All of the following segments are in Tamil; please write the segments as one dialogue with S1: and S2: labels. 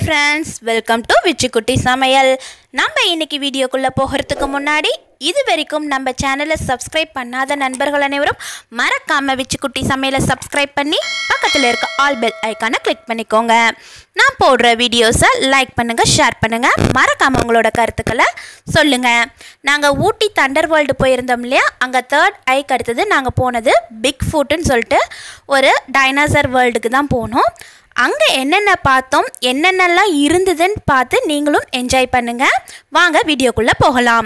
S1: ஃப்ரெண்ட்ஸ் வெல்கம் டு விச்சுக்குட்டி சமையல் நம்ம இன்னைக்கு வீடியோக்குள்ளே போகிறதுக்கு முன்னாடி இது வரைக்கும் நம்ம சேனலை சப்ஸ்கிரைப் பண்ணாத நண்பர்கள் அனைவரும் மறக்காம விச்சுக்குட்டி சமையலை சப்ஸ்கிரைப் பண்ணி பக்கத்தில் இருக்க ஆல் பெல் ஐக்கானை கிளிக் பண்ணிக்கோங்க நான் போடுற வீடியோஸை லைக் பண்ணுங்கள் ஷேர் பண்ணுங்கள் மறக்காம உங்களோட கருத்துக்களை சொல்லுங்கள் நாங்கள் ஊட்டி தண்டர் வேர்ல்டு போயிருந்தோம் இல்லையா அங்கே தேர்ட் ஐக்கு அடுத்தது நாங்கள் போனது பிக் ஃபுட்டுன்னு சொல்லிட்டு ஒரு டைனாசர் வேர்ல்டுக்கு தான் போனோம் அங்கே என்னென்ன பார்த்தோம் என்னென்னலாம் இருந்ததுன்னு பார்த்து நீங்களும் என்ஜாய் பண்ணுங்க வாங்க வீடியோக்குள்ளே போகலாம்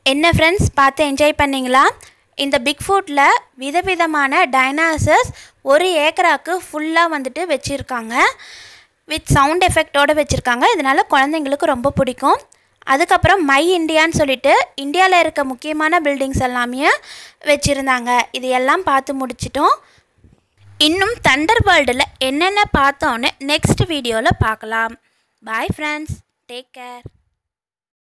S1: என்ன ஃப்ரெண்ட்ஸ் பார்த்து என்ஜாய் பண்ணீங்களா இந்த பிக் ஃபுட்டில் விதவிதமான டைனாசர்ஸ் ஒரு ஏக்கராக்கு ஃபுல்லாக வந்துட்டு வச்சுருக்காங்க வித் சவுண்ட் எஃபெக்டோடு வச்சுருக்காங்க இதனால் குழந்தைங்களுக்கு ரொம்ப பிடிக்கும் அதுக்கப்புறம் மை இந்தியான்னு சொல்லிட்டு இந்தியாவில் இருக்க முக்கியமான பில்டிங்ஸ் எல்லாமே வச்சுருந்தாங்க இது எல்லாம் பார்த்து முடிச்சிட்டோம் இன்னும் தண்டர் வேர்ல்டில் என்னென்ன பார்த்தோன்னு நெக்ஸ்ட் வீடியோவில் பார்க்கலாம் பாய் ஃப்ரெண்ட்ஸ் டேக் கேர்